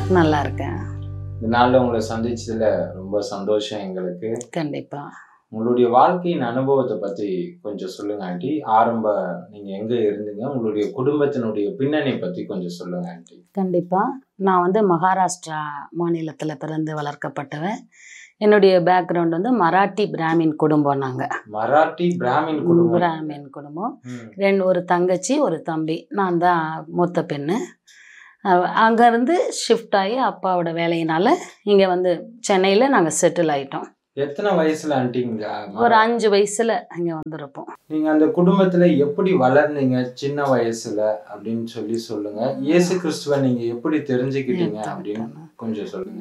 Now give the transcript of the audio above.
நல்லா இருக்கேன் இந்த நாள்ல உங்களை சந்திச்சதுல ரொம்ப சந்தோஷம் எங்களுக்கு கண்டிப்பா உங்களுடைய வாழ்க்கையின் அனுபவத்தை பத்தி கொஞ்சம் சொல்லுங்க ஆண்டி ஆரம்ப நீங்க எங்க இருந்தீங்க உங்களுடைய குடும்பத்தினுடைய பின்னணி பத்தி கொஞ்சம் சொல்லுங்க ஆண்டி கண்டிப்பா நான் வந்து மகாராஷ்டிரா மாநிலத்துல பிறந்து வளர்க்கப்பட்டவன் என்னுடைய பேக்ரவுண்ட் வந்து மராட்டி பிராமின் குடும்பம் நாங்க மராட்டி பிராமின் குடும்பம் பிராமின் குடும்பம் ம். ரெண்டு ஒரு தங்கச்சி ஒரு தம்பி நான் தான் மூத்த பெண்ணு அஹ் அங்கேருந்து ஷிஃப்ட் ஆகி அப்பாவோட வேலையினால இங்கே வந்து சென்னையில் நாங்கள் செட்டில் ஆயிட்டோம் எத்தனை வயசுல ஆண்டிங்க ஒரு அஞ்சு வயசுல இங்கே வந்திருப்போம் நீங்க அந்த குடும்பத்துல எப்படி வளர்ந்தீங்க சின்ன வயசுல அப்படின்னு சொல்லி சொல்லுங்க இயேசு கிறிஸ்துவ நீங்க எப்படி தெரிஞ்சுக்கிட்டீங்க அப்படின்னு கொஞ்சம் சொல்லுங்க